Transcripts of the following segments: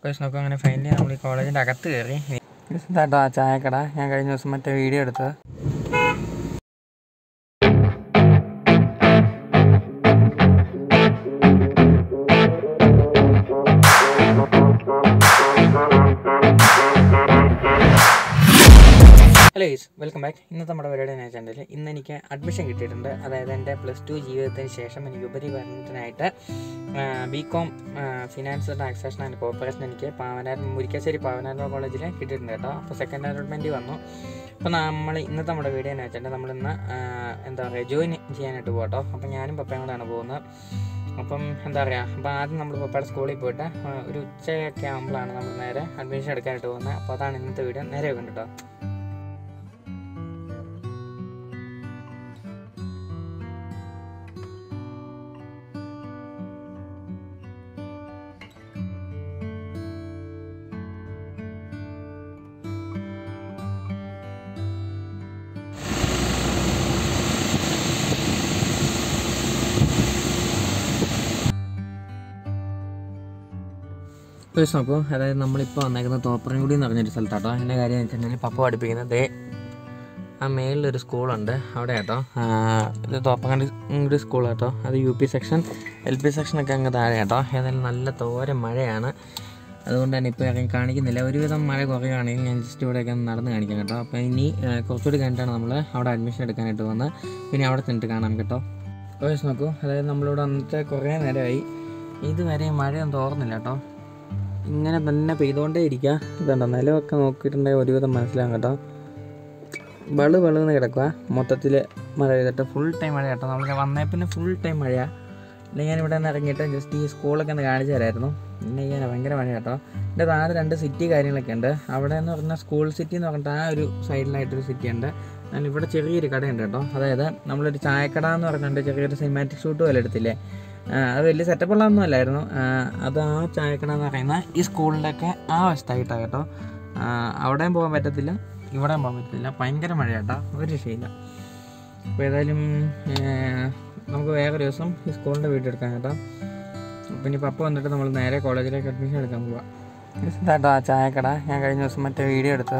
guys നോക്കും അങ്ങനെ finally നമ്മൾ ഈ കോളേജിൻ്റെ അകത്ത് കയറി ഇതാട്ടോ ആ ചായക്കട ഞാൻ കഴിഞ്ഞ ദിവസം മറ്റേ വീഡിയോ എടുത്തത് ഹലോ ഗൈസ് വെൽക്കം ബാക്ക് ഇന്നത്തെ നമ്മുടെ പരിപാടി എന്ന് വെച്ചിട്ടുണ്ടെങ്കിൽ ഇന്ന് എനിക്ക് അഡ്മിഷൻ കിട്ടിയിട്ടുണ്ട് അതായത് എൻ്റെ പ്ലസ് ടു ജീവിതത്തിന് ശേഷം എനിക്ക് ഉപരിപഠനത്തിനായിട്ട് B com finance taxation and corporation എനിക്ക് പാവനാർ മുരിക്കാശ്ശേരി പാവനാർമ കോളേജിൽ കിട്ടിയിട്ടുണ്ട് കേട്ടോ അപ്പോൾ സെക്കൻഡ് അലോട്ട്മെൻറ്റ് വന്നു അപ്പോൾ നമ്മൾ ഇന്നത്തെ നമ്മുടെ വീഡിയോ എന്ന് വെച്ചിട്ടുണ്ടെങ്കിൽ നമ്മളിന്ന് ആ, എന്താ പറയുക ജോയിൻ ചെയ്യാനായിട്ട് പോകട്ടോ അപ്പോൾ ഞാനും പപ്പയും കൂടെയാണ് പോകുന്നത് അപ്പം എന്താ പറയുക അപ്പോൾ ആദ്യം നമ്മൾ പപ്പയുടെ സ്കൂളിൽ പോയിട്ട് ആ, ഒരു ഉച്ചയൊക്കെ ആകുമ്പോഴാണ് നമ്മൾ നേരെ അഡ്മിഷൻ എടുക്കാനായിട്ട് പോകുന്നത് അപ്പോൾ അതാണ് ഇന്നത്തെ വീഡിയോ നേരെ വെക്കും കേട്ടോ ഒരു നോക്കൂ അതായത് നമ്മളിപ്പോൾ വന്നേക്കുന്ന തോപ്പറൻകുടി എന്ന് പറഞ്ഞൊരു സ്ഥലത്താട്ടോ എൻ്റെ കാര്യം എന്ന് വെച്ചിട്ടുണ്ടെങ്കിൽ പപ്പ പഠിപ്പിക്കുന്നത് ദേ ആ മേളിലൊരു സ്കൂളുണ്ട് അവിടെ കേട്ടോ ആ, ഇത് തോപ്പറൻകുടി സ്കൂൾ കേട്ടോ അത് U P section L P സെക്ഷനൊക്കെ അങ്ങ് താഴെ കേട്ടോ ഏതായാലും നല്ല തോര മഴയാണ് അതുകൊണ്ട് തന്നെ ഇപ്പോൾ ഇറങ്ങി കാണിക്കുന്നില്ല ഒരുവിധം മഴ കുറയുകയാണെങ്കിൽ ഞാൻ ജസ്റ്റ് ഇവിടെയൊക്കെ ഒന്ന് നടന്ന് കാണിക്കാം കേട്ടോ അപ്പോൾ ഇനി ആ, കുറച്ചുകൂടി കഴിഞ്ഞിട്ടാണ് നമ്മൾ അവിടെ അഡ്മിഷൻ എടുക്കാനായിട്ട് പോകുന്നത് പിന്നെ അവിടെ ചെന്നിട്ട് കാണാം കേട്ടോ വോയിസ് നോക്കൂ അതായത് നമ്മളിവിടെ വന്നിട്ട് കുറേ നേരമായി ഇതുവരെ മഴയൊന്നും തോർന്നില്ല കേട്ടോ ഇങ്ങനെ തന്നെ പെയ്തുകൊണ്ടേ ഇരിക്കുക ഇതുണ്ടോ നിലമൊക്കെ നോക്കിയിട്ടുണ്ടെങ്കിൽ ഒരുവിധം മനസ്സിലാകും കേട്ടോ വെളു വെളുന്ന് കിടക്കുക മൊത്തത്തിൽ മഴ പെയ്തിട്ട് ഫുൾ ടൈം മഴ കേട്ടോ നമ്മൾ വന്നേ പിന്നെ ഫുൾ ടൈം മഴയാണ് അല്ലെങ്കിൽ ഞാൻ ഇവിടെ നിന്ന് ഇറങ്ങിയിട്ട് ജസ്റ്റ് ഈ സ്കൂളൊക്കെ ഒന്ന് കാണിച്ചു തരായിരുന്നു പിന്നെ ചെയ്യാൻ ഭയങ്കര മഴ കേട്ടോ എൻ്റെ താഴെ രണ്ട് സിറ്റി കാര്യങ്ങളൊക്കെ ഉണ്ട് അവിടെ എന്ന് പറഞ്ഞാൽ സ്കൂൾ സിറ്റി എന്ന് പറഞ്ഞിട്ട് ആ ഒരു സൈഡിലായിട്ടൊരു സിറ്റി ഉണ്ട് ഞാൻ ഇവിടെ ചെറിയൊരു കടയുണ്ട് കേട്ടോ അതായത് നമ്മളൊരു ചായക്കട എന്ന് പറഞ്ഞിട്ട് ചെറിയൊരു സിനിമാറ്റിക് ഷൂട്ട് പോലെ എടുത്തില്ലേ ആ, അത് വലിയ സെറ്റപ്പ് ഉള്ളതൊന്നും അല്ലായിരുന്നു ആ, അത് ആ ചായക്കട എന്ന് പറയുന്ന ഈ സ്കൂളിൻ്റെയൊക്കെ ആ വശത്തായിട്ടാണ് കേട്ടോ ആ, അവിടെയും പോകാൻ പറ്റത്തില്ല ഇവിടെയും പോകാൻ പറ്റത്തില്ല ഭയങ്കര മഴ കേട്ടോ ഒരു രക്ഷയില്ല അപ്പോൾ ഏതായാലും ഏ, നമുക്ക് വേറെ ദിവസം ഈ സ്കൂളിൻ്റെ വീഡിയോ എടുക്കാം കേട്ടോ അപ്പോൾ ഇനി പപ്പ വന്നിട്ട് നമ്മൾ നേരെ കോളേജിലേക്ക് അഡ്മിഷൻ എടുക്കാൻ പോവാം കേട്ടോ ആ ചായക്കട ഞാൻ കഴിഞ്ഞ ദിവസം മറ്റേ വീഡിയോ എടുത്തത്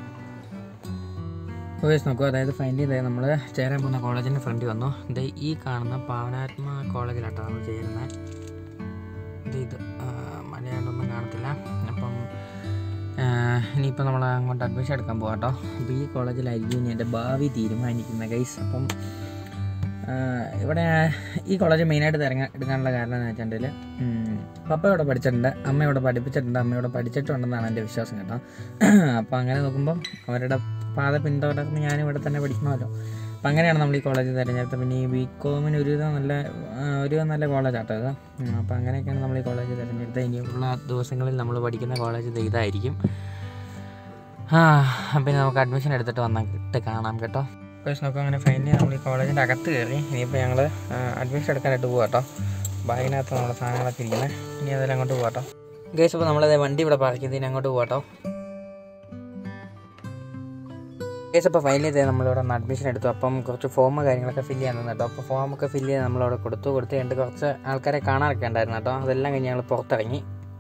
വോയിസ് നോക്കൂ അതായത് ഫൈനലി ഇതായി നമ്മൾ ചേരാൻ പോകുന്ന കോളേജിൻ്റെ ഫ്രണ്ടിൽ വന്നു ഇത് ഈ കാണുന്ന പാവനാത്മ കോളേജിലാട്ടോ നമ്മൾ ചേരുന്നത് ഇത് ഇത് ആ, മഴയായിട്ടൊന്നും കാണത്തില്ല അപ്പം ആ, ഇനിയിപ്പോൾ നമ്മൾ അങ്ങോട്ട് അഡ്മിഷൻ എടുക്കാൻ പോകാം കേട്ടോ അപ്പോൾ ഈ കോളേജിലായിരിക്കും ഇനി എൻ്റെ ഭാവി തീരുമാനിക്കുന്ന ഗൈസ് അപ്പം ആ, ഇവിടെ ഈ കോളേജ് മെയിനായിട്ട് തിരഞ്ഞ എടുക്കാനുള്ള കാരണം എന്ന് വെച്ചിട്ടുണ്ടെങ്കിൽ പപ്പ ഇവിടെ പഠിച്ചിട്ടുണ്ട് അമ്മ ഇവിടെ പഠിപ്പിച്ചിട്ടുണ്ട് അമ്മ ഇവിടെ പഠിച്ചിട്ടുണ്ടെന്നാണ് എൻ്റെ വിശ്വാസം കേട്ടോ അപ്പോൾ അങ്ങനെ നോക്കുമ്പം അവരുടെ പാത പിന്തുടർന്ന് ഞാനും ഇവിടെ തന്നെ പഠിക്കണമല്ലോ അപ്പം അങ്ങനെയാണ് നമ്മൾ ഈ കോളേജ് തിരഞ്ഞെടുത്തത് പിന്നെ ഈ ബി കോമിന് ഒരുവിധം നല്ല ആ, ഒരുവിധം നല്ല കോളേജാട്ടോ ഇത് ഉം, അപ്പോൾ അങ്ങനെയൊക്കെയാണ് നമ്മൾ ഈ കോളേജ് തിരഞ്ഞെടുത്തത് ഇനിയുള്ള ദിവസങ്ങളിൽ നമ്മൾ പഠിക്കുന്ന കോളേജ് ഇത് ഇതായിരിക്കും ആ പിന്നെ നമുക്ക് അഡ്മിഷൻ എടുത്തിട്ട് വന്നിട്ട് കാണാം കേട്ടോ പേഴ്സ് നോക്കാം അങ്ങനെ ഫൈനലി നമ്മൾ ഈ കോളേജിൻ്റെ അകത്ത് കയറി ഇനിയിപ്പോൾ ഞങ്ങൾ അഡ്മിഷൻ എടുക്കാനായിട്ട് പോകാം കേട്ടോ ബാഗിനകത്ത് നമ്മുടെ സാധനങ്ങളൊക്കെ ഇരിക്കുന്നത് ഇനി അതെല്ലാം അങ്ങോട്ട് പോകാം കേട്ടോ ഗേസ് അപ്പോൾ നമ്മളത് വണ്ടി ഇവിടെ പാർക്ക് ചെയ്ത് ഇനി അങ്ങോട്ട് പോകാം കേട്ടോ കേസ് അപ്പോൾ ഫൈനൽ ചെയ്ത് നമ്മളിവിടെ ഒന്ന് അഡ്മിഷൻ എടുത്തു അപ്പം കുറച്ച് ഫോം കാര്യങ്ങളൊക്കെ ഫില്ല് ചെയ്യാൻ തന്നു കേട്ടോ അപ്പോൾ ഫോമൊക്കെ ഫില്ല് ചെയ്ത് നമ്മളവിടെ കൊടുത്തു കൊടുത്ത് കഴിഞ്ഞിട്ട് കുറച്ച് ആൾക്കാരെ കാണാനൊക്കെ ഉണ്ടായിരുന്നു കേട്ടോ അതെല്ലാം കഴിഞ്ഞ് ഞങ്ങൾ പുറത്തിറങ്ങി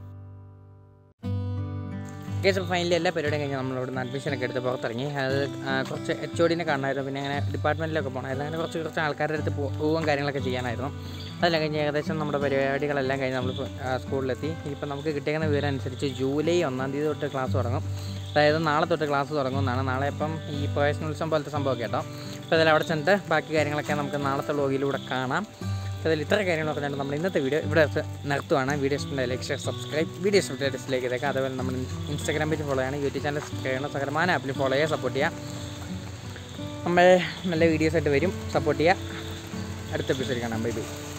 കേസ് അപ്പോൾ ഫൈനലി എല്ലാ പരിപാടിയും കഴിഞ്ഞ് നമ്മളിവിടെ നിന്ന് അഡ്മിഷനൊക്കെ എടുത്ത് പുറത്തിറങ്ങി അത് ആ, കുറച്ച് എച്ച് ഒടിനെ കാണാമായിരുന്നു പിന്നെ അങ്ങനെ ഡിപ്പാർട്ട്മെൻറ്റിലൊക്കെ പോകണമായിരുന്നു അങ്ങനെ കുറച്ച് കുറച്ച് ആൾക്കാരുടെ അടുത്ത് പോ- പോവുകയും കാര്യങ്ങളൊക്കെ ചെയ്യാനായിരുന്നു അതെല്ലാം കഴിഞ്ഞ് ഏകദേശം നമ്മുടെ പരിപാടികളെല്ലാം കഴിഞ്ഞ് നമ്മൾ സ്കൂളിലെത്തി ഇപ്പം നമുക്ക് കിട്ടിയേക്കുന്ന വിവരം അനുസരിച്ച് ജൂലൈ ഒന്നാം തീയതി തൊട്ട് ക്ലാസ് തുടങ്ങും അതായത് നാളെ തൊട്ട് ക്ലാസ് തുടങ്ങുന്നതാണ് നാളെ ഇപ്പം ഈ പ്രവേശനോത്സവം പോലത്തെ സംഭവമൊക്കെ കേട്ടോ അപ്പോൾ അതിൽ അവിടെ ചെന്നിട്ട് ബാക്കി കാര്യങ്ങളൊക്കെ നമുക്ക് നാളത്തെ വ്ലോഗിലൂടെ കാണാം അപ്പോൾ അതിൽ ഇത്ര കാര്യങ്ങൾ പറഞ്ഞാൽ നമ്മൾ ഇന്നത്തെ വീഡിയോ ഇവിടെ വെച്ച് നിർത്തുവാണ് വീഡിയോ ഇഷ്ടമുണ്ടെങ്കിൽ ലൈക്ക് ഷെയർ സബ്സ്ക്രൈബ് വീഡിയോ ഇഷ്ടപ്പെട്ട ഡിസ്ലൈക്ക് ചെയ്തേക്കാം അതുപോലെ നമ്മൾ ഇൻസ്റ്റാഗ്രാം പേജ് ഫോളോ ചെയ്യണം യൂട്യൂബ് ചാനൽ സബ്സ്ക്രൈബ് ചെയ്യണം സകലമാന ആപ്പിൽ ഫോളോ ചെയ്യുക സപ്പോർട്ട് ചെയ്യുക നമ്മൾ നല്ല വീഡിയോസ് ആയിട്ട് വരും സപ്പോർട്ട് ചെയ്യുക അടുത്ത എപ്പിസോഡ് കാണാം ബൈ ബൈ